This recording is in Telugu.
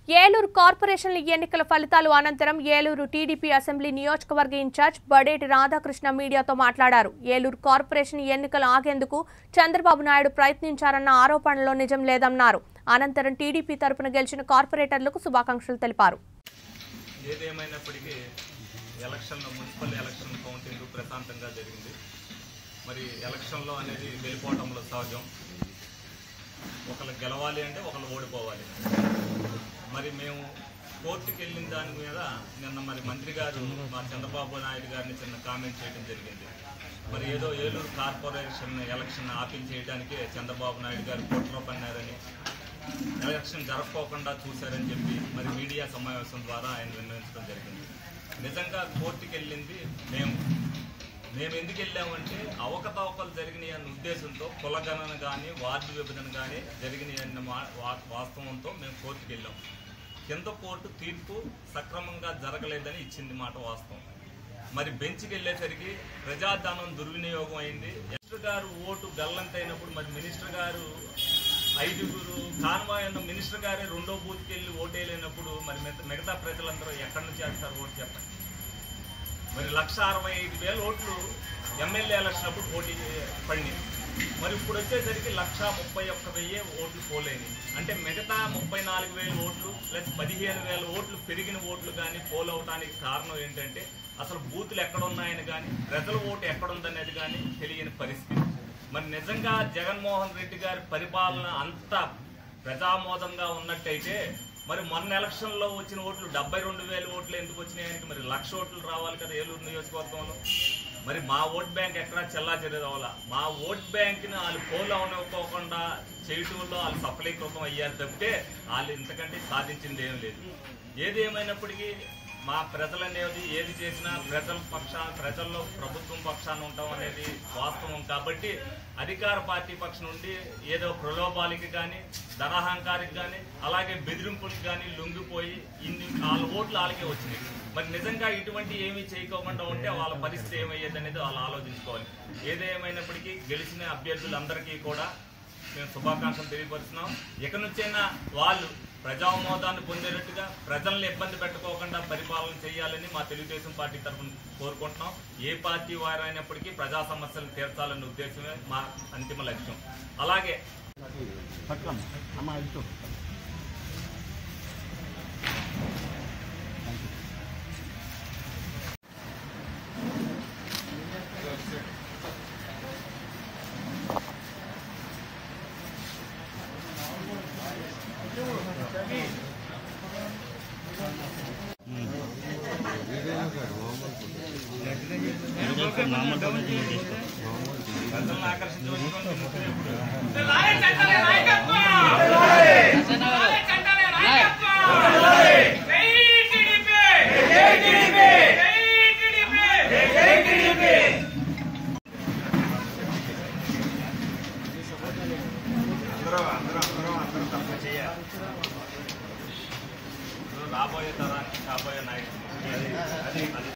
ఏలూరు కార్పొరేషన్ల ఎన్నికల ఫలితాలు అనంతరం ఏలూరు టీడీపీ అసెంబ్లీ నియోజకవర్గ ఇన్ఛార్జ్ బడేటి రాధాకృష్ణ మీడియాతో మాట్లాడారు ఏలూరు కార్పొరేషన్ ఎన్నికలు ఆగేందుకు చంద్రబాబు నాయుడు ప్రయత్నించారన్న ఆరోపణలో నిజం లేదన్నారు అనంతరం టీడీపీ తరపున గెలిచిన కార్పొరేటర్లకు శుభాకాంక్షలు తెలిపారు ఏదేమైనప్పటికీ ఎలక్షన్ మున్సిపల్ ఎలక్షన్ కౌంటింగ్ ప్రశాంతంగా జరిగింది మరి ఎలక్షన్లో అనేది వెళ్ళిపోవటంలో సహజం ఒకళ్ళు గెలవాలి అంటే ఒకళ్ళు ఓడిపోవాలి మరి మేము కోర్టుకి వెళ్ళిన దాని మీద నిన్న మరి మంత్రి గారు మా చంద్రబాబు నాయుడు గారిని చిన్న కామెంట్ చేయడం జరిగింది మరి ఏదో ఏలూరు కార్పొరేషన్ ఎలక్షన్ ఆపించేయడానికి చంద్రబాబు నాయుడు గారు కుట్ర పన్నారని ఎలక్షన్ జరగకోకుండా చూశారని చెప్పి మరి మీడియా సమావేశం ద్వారా ఆయన విన్నవించడం జరిగింది నిజంగా కోర్టుకి వెళ్ళింది మేము మేము ఎందుకు వెళ్ళామంటే అవకతవకలు జరిగినాయి అన్న ఉద్దేశంతో కులగణన కానీ వార్డు విభజన కానీ జరిగినాయి అన్న మా వా- వాస్తవంతో మేము కోర్టుకి వెళ్ళాం కింద కోర్టు తీర్పు సక్రమంగా జరగలేదని ఇచ్చింది మాట వాస్తవం మరి బెంచ్కి వెళ్ళేసరికి ప్రజాధనం దుర్వినియోగం అయింది మినిస్టర్ గారు ఓటు గల్లంతైనప్పుడు మరి మినిస్టర్ గారు ఐదుగురు కాన్వాయ్ ఉన్న మినిస్టర్ గారే రెండో బూత్కి వెళ్ళి ఓటేయలేనప్పుడు మరి మిగతా- మిగతా ప్రజలందరూ ఎక్కడి నుంచి వేస్తారు ఓటు చెప్పండి మరి లక్ష అరవై ఐదు వేల ఓట్లు ఎమ్మెల్యే ఎలక్షన్ అప్పుడు పోటీ పడింది మరి ఇప్పుడు వచ్చేసరికి లక్ష ముప్పై ఒక్క వెయ్యి ఓట్లు పోలేని అంటే మిగతా ముప్పై నాలుగు వేల ఓట్లు ప్లస్ పదిహేను వేల ఓట్లు పెరిగిన ఓట్లు కానీ పోల్ అవటానికి కారణం ఏంటంటే అసలు బూతులు ఎక్కడ ఉన్నాయని కానీ ప్రజల ఓటు ఎక్కడ ఉందనేది కానీ తెలియని పరిస్థితి మరి నిజంగా జగన్మోహన్ రెడ్డి గారి పరిపాలన అంత ప్రజామోదంగా ఉన్నట్టయితే మరి మొన్న ఎలక్షన్లో వచ్చిన ఓట్లు డెబ్బై రెండు వేల ఓట్లు ఎందుకు వచ్చినాయని మరి లక్ష ఓట్లు రావాలి కదా ఏలూరు నియోజకవర్గంలో మరి మా ఓట్ బ్యాంక్ ఎక్కడా చెల్లా అవ్వాలా మా ఓట్ బ్యాంక్ని వాళ్ళు పోలు అవనివ్వకోకుండా చేయటంలో వాళ్ళు సఫలీకృతం అయ్యారు తప్పితే వాళ్ళు ఇంతకంటే సాధించింది ఏం లేదు ఏది ఏమైనప్పటికీ మా ప్రజలు అనేది ఏది చేసినా ప్రజల పక్షాన ప్రజల్లో ప్రభుత్వం పక్షాన ఉంటాం అనేది వాస్తవం కాబట్టి అధికార పార్టీ పక్షం నుండి ఏదో ప్రలోభాలకి కానీ ధనాహంకారికి కానీ అలాగే బెదిరింపులకు కానీ లొంగిపోయి ఇన్ని వాళ్ళ ఓట్లు వాళ్ళకే వచ్చినాయి మరి నిజంగా ఇటువంటి ఏమీ చేయకోకుండా ఉంటే వాళ్ళ పరిస్థితి ఏమయ్యేది అనేది వాళ్ళు ఆలోచించుకోవాలి ఏదేమైనప్పటికీ గెలిచిన అభ్యర్థులందరికీ కూడా మేము శుభాకాంక్షలు తెలియపరుస్తున్నాం ఇక నుంచైనా వాళ్ళు ప్రజామోదాన్ని పొందేటట్టుగా ప్రజల్ని ఇబ్బంది పెట్టుకోకుండా పరిపాలన చేయాలని మా తెలుగుదేశం పార్టీ తరఫున కోరుకుంటున్నాం ఏ పార్టీ వారైనప్పటికీ ప్రజా సమస్యలు తీర్చాలనే ఉద్దేశమే మా అంతిమ లక్ష్యం అలాగే పట్టుకోండి అమ్మ ఇటు ప్రజలను ఆకర్షించవచ్చు రాబోయే తరానికి కాబోయే నాయకులు అది